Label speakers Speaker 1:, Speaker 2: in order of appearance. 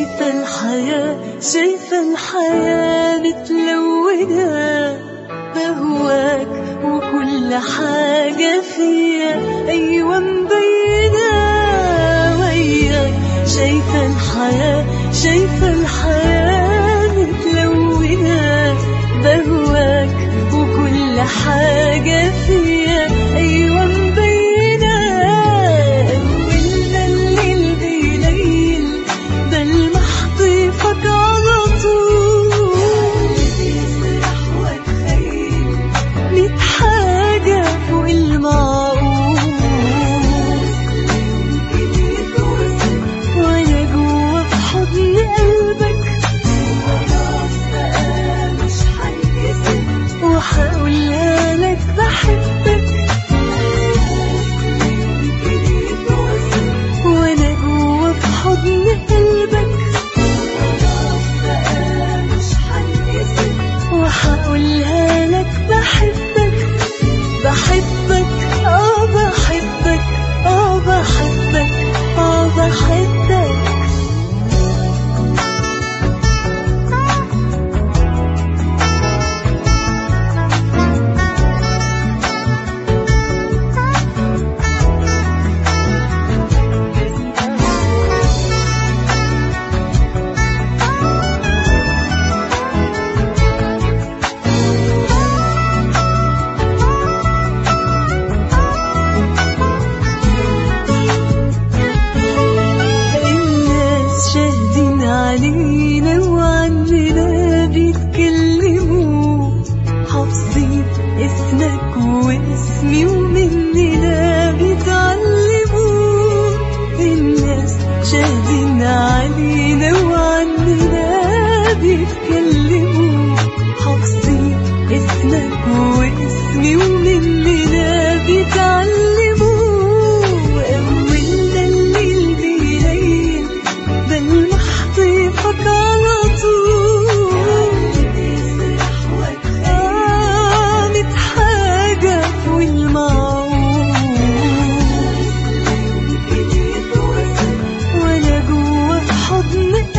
Speaker 1: شايفة الحياة شايفة الحياة متلونة بهواك وكل حاجة فيا أيوة مبينة وياك شايفة الحياة شايفة الحياة متلونة بهواك وكل حاجة فيا أيوة مبينة أولنا الليل بيليل بلمح طيفك على طول بيسرح واتخيل ميت حاجة فوق المعقول وأنا جوا في حضن قلبك وهقولها لك بحبك وانا جوا في حضن قلبك وهقولها لك بحبك بحبك اه بحبك اه بحبك اه بحبك الناس شاهدين علينا وعننا بيتكلموا حافظين اسمك واسمي ومننا بيتعلموا الناس شاهدين علينا وعننا بيتكلموا حافظين اسمك واسمي ومننا بيتعلموا أولنا الليل بيليل بلمح طيفك على طول آه ميت حاجة فوق المعقول وأنا جوا في حضن